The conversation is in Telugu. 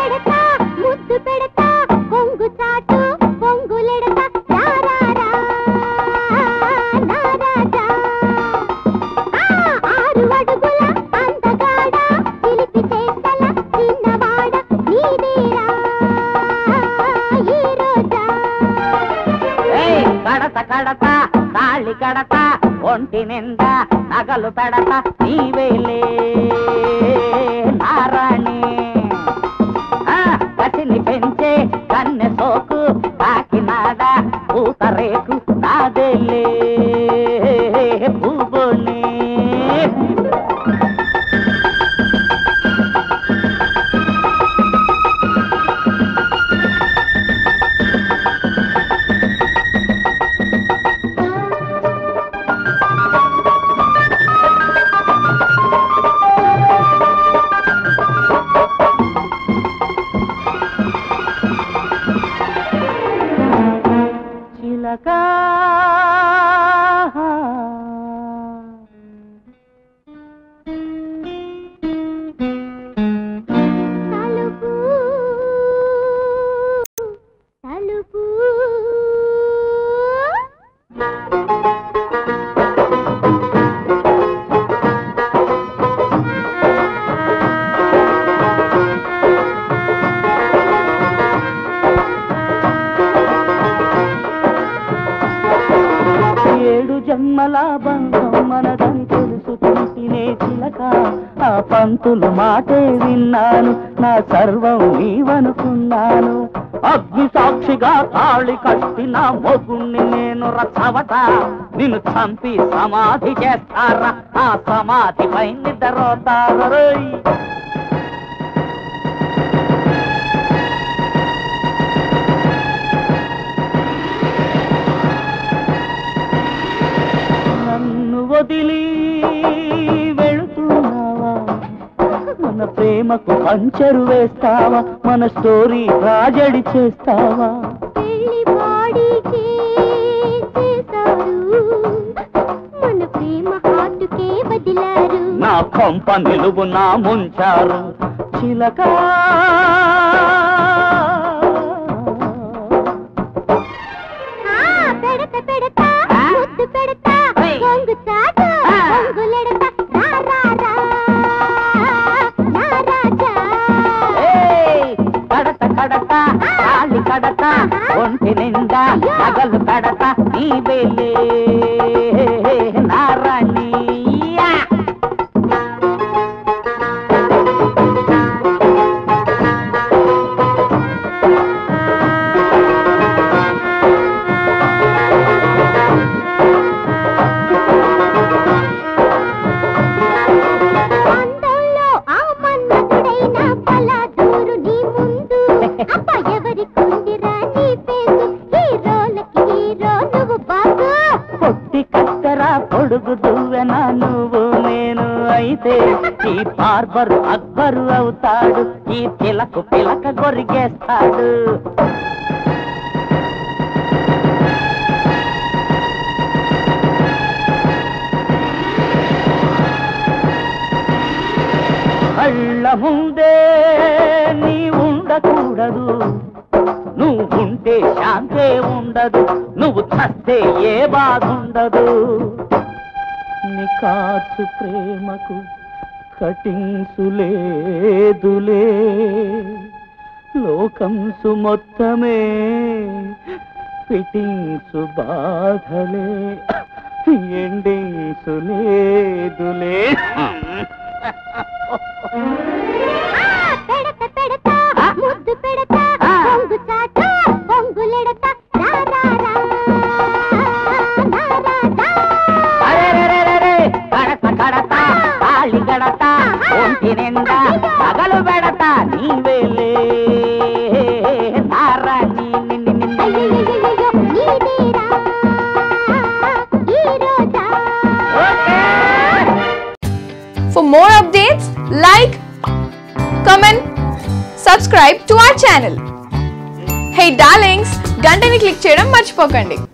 పెడతా ముద్దు పెడతా కొంగు చాటు పొంగులెడతా రారారా నా రాజా ఆ, ఆరు అడుగుల అందగాడ చిలిపి చేతల చిన్నవాడ నీదేరా ఈ రోజా ఏయ్, కడత కడత తాళి కడత ఒంటి నిండా నగలు పెడత నీవేలే నారాణి ఆ, కసిని పెంచే కన్నె సోకు కాకినాడ పూతరేకు నాదేలే భూగోళి చిలక తలుపు తలుపు ఏడు జన్మల బంధం మనదని తెలుసు తెలిసినే చిలక ఆ పంతులు మాటే విన్నాను నా సర్వం నీవనుకున్నాను అగ్ని సాక్షిగా తాళి కట్టిన మొగుణ్ణి నేను రచ్చవట నిన్ను చంపి సమాధి చేస్తారా ఆ సమాధిపై నిద్రపోతారు నన్ను వదిలి వెళుతున్నావా మన ప్రేమకు పంచరు వేస్తావా మన స్టోరీ ట్రాజెడీ చేస్తావా పెళ్లి బాడీకే చేశారు మన ప్రేమ హాటుకే వదిలారు నా కొంప నిలువు నా ముంచారు చిలక ఆ, పెడత పెడత ఆ? ముద్దు పెడత ఏయ్. కొంగు చాటు ఆ. పొంగులెడత రా, రా, రా, నా రాజా. ఏయ్, కడత కడత తాళి కడత ఒంటి నిండా నగలు కడత నీవేలే నారాణి యా. అందంలో ఆ మన్మధుడైన పలాదూరు నీ ముందు అబ్బా ఎవరికుందిరా నీ పేరు హీరోలకి హీరో నువ్వు బాగు పొట్టి కత్తెర పొడుగు దువ్వెన నువ్వు నేను అయితే ఈ బార్బర్ అక్బరు అవుతాడు ఈ పిలకు పిలక గొరిగేస్తాడు కళ్ళ ముందే నీ ఉండకూడదు నువ్వు ఉంటే శాంతే ఉండదు నువ్వు చస్తే ఏ బాధ ఉండదు నీ కాచు ప్రేమకు కటింగ్సు లేదులే లోకంసు మొత్తమే ఫిట్టింగ్సు బాధలే ఎండింగ్సు లేదులే ఆ, పెడత పెడత ముద్దు పెడత ఆ. పొంగు చాటు పొంగులెడత రా, రా, రా, నా రాజా. అరెరెరెరెరె, కడత కడత తాళి కడత ఒంటి నిండా పగలు పెడత నీవేలే నారాణి నిన్ను నిన్ను అయ్యయ్యయ్యయ్యో, నీదేరా ఈ రోజా okay For more updates, like, comment, subscribe to our channel. Hey darlings, గంటని click చేయడం మర్చిపోకండి